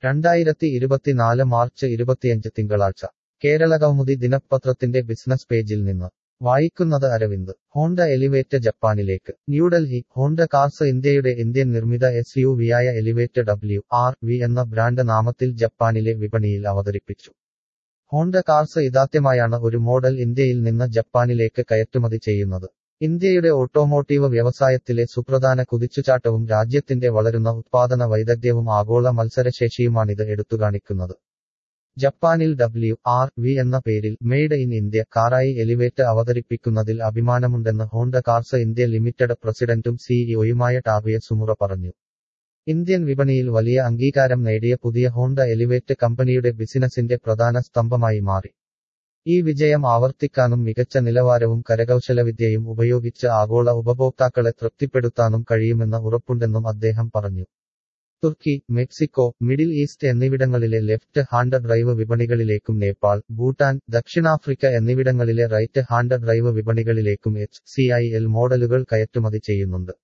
രണ്ടായിരത്തി ഇരുപത്തിനാല് മാർച്ച് ഇരുപത്തിയഞ്ച് തിങ്കളാഴ്ച കേരളകൗമുദി ദിനപത്രത്തിന്റെ ബിസിനസ് പേജിൽ നിന്ന് വായിക്കുന്നത് അരവിന്ദ് ഹോണ്ട എലിവേറ്റ് ജപ്പാനിലേക്ക് ന്യൂഡൽഹി ഹോണ്ട കാർസ് ഇന്ത്യയുടെ ഇന്ത്യൻ നിർമ്മിത എസ് യു വിയായ എലിവേറ്റ് ഡബ്ല്യു ആർ വി എന്ന ബ്രാൻഡ് നാമത്തിൽ ജപ്പാനിലെ വിപണിയിൽ അവതരിപ്പിച്ചു ഹോണ്ട കാർസ് ഇതാദ്യമായാണ് ഒരു മോഡൽ ഇന്ത്യയിൽ നിന്ന് ജപ്പാനിലേക്ക് കയറ്റുമതി ചെയ്യുന്നത് ഇന്ത്യയുടെ ഓട്ടോമോട്ടീവ് വ്യവസായത്തിലെ സുപ്രധാന കുതിച്ചുചാട്ടവും രാജ്യത്തിന്റെ വളരുന്ന ഉത്പാദന വൈദഗ്ധ്യവും ആഗോള മത്സരശേഷിയുമാണിത് എടുത്തുകാണിക്കുന്നത് ജപ്പാനിൽ ഡബ്ല്യു ആർ വി എന്ന പേരിൽ മെയ്ഡ് ഇൻ ഇന്ത്യ കാറായി എലിവേറ്റ് അവതരിപ്പിക്കുന്നതിൽ അഭിമാനമുണ്ടെന്ന് ഹോണ്ട കാർസ് ഇന്ത്യ ലിമിറ്റഡ് പ്രസിഡന്റും സിഇഒയുമായ ടാബിയ സുമുറ പറഞ്ഞു ഇന്ത്യൻ വിപണിയിൽ വലിയ അംഗീകാരം നേടിയ പുതിയ ഹോണ്ട എലിവേറ്റ് കമ്പനിയുടെ ബിസിനസിന്റെ പ്രധാന സ്തംഭമായി മാറി ഈ വിജയം ആവർത്തിക്കാനും മികച്ച നിലവാരവും കരകൗശലവിദ്യയും ഉപയോഗിച്ച് ആഗോള ഉപഭോക്താക്കളെ തൃപ്തിപ്പെടുത്താനും കഴിയുമെന്ന് ഉറപ്പുണ്ടെന്നും അദ്ദേഹം പറഞ്ഞു തുർക്കി മെക്സിക്കോ മിഡിൽ ഈസ്റ്റ് എന്നിവിടങ്ങളിലെ ലെഫ്റ്റ് ഹാൻഡ് ഡ്രൈവ് വിപണികളിലേക്കും നേപ്പാൾ ഭൂട്ടാൻ ദക്ഷിണാഫ്രിക്ക എന്നിവിടങ്ങളിലെ റൈറ്റ് ഹാൻഡ് ഡ്രൈവ് വിപണികളിലേക്കും എച്ച് സി ഐ എൽ മോഡലുകൾ കയറ്റുമതി ചെയ്യുന്നുണ്ട്